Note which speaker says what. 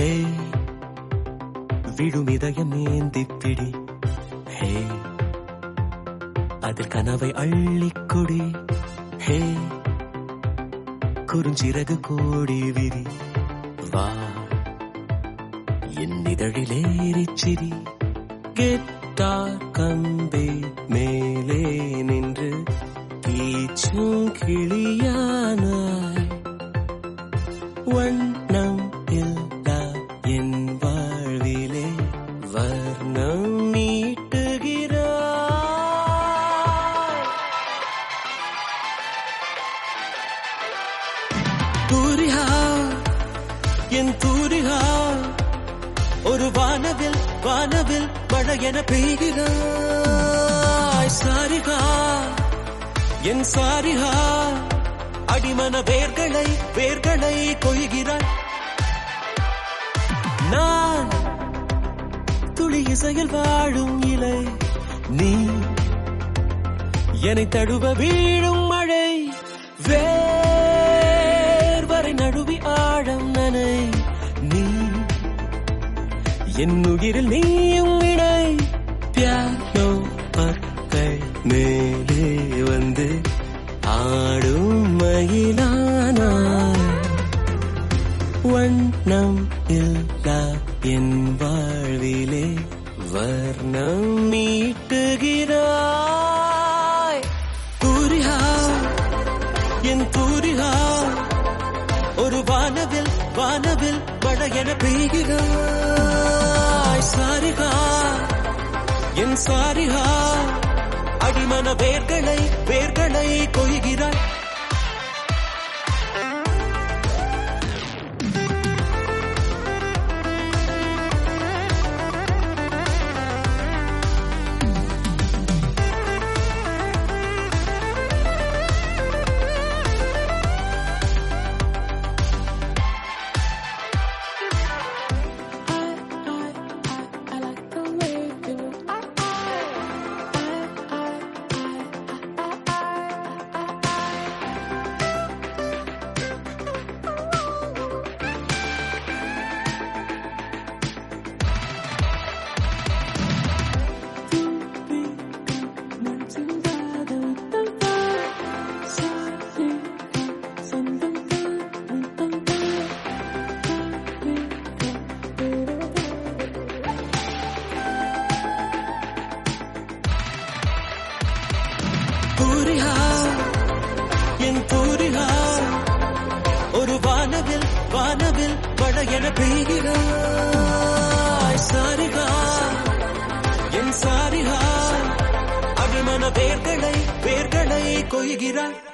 Speaker 1: ஹே விழும் இதயம் ஏந்தி பிடி ஹே அதில் கனவை அள்ளிக்கொடி ஹே குறுஞ்சிறகு கோடி விரி வா என் இதழிலேறிச் சிரி கெட்டார் கம்பே மேலே நின்று கீச்சும் கிளியானாய் வண்ணம் இல்லா என் வாழ்விலே வர்ணம் நீட்டுகிறாய் தூரிகா என் தூரிகா ஒரு வானவில் வானவில் மழை என பெய்கிறாய் சாரிகா என் சாரிகா அடிமன வேர்களை வேர்களை கொய்கிறாய் நான் துளி இசையில் வாழும் இலை நீ என்னை தழுவ வீழும் மழை வேர்வரை நடுவி ஆழம் நனை நீ என் உயிரில் நீயும் இணை பியானோ பற்கள் மேலே வந்து ஆடும் மயிலானாய் வண்ணம் இல்லா என் வாழ்விலே வர்ணம் மீட்டுகிறாய் தூரிகா என் தூரிகா ஒரு வானவில் வானவில் மழை என பெய்கிறாய் சாரிகா என் சாரிகா அடிமன வேர்களை வேர்களை கொய்கிறாய்
Speaker 2: I like the way you move. I,
Speaker 1: பூரிகா என் பூரிகா ஒரு வானவில் வானவில் மழை என பெய்கிறாய் சாரிகா என் சாரிகா அடிமன வேர்களை வேர்களை கொய்கிறாய்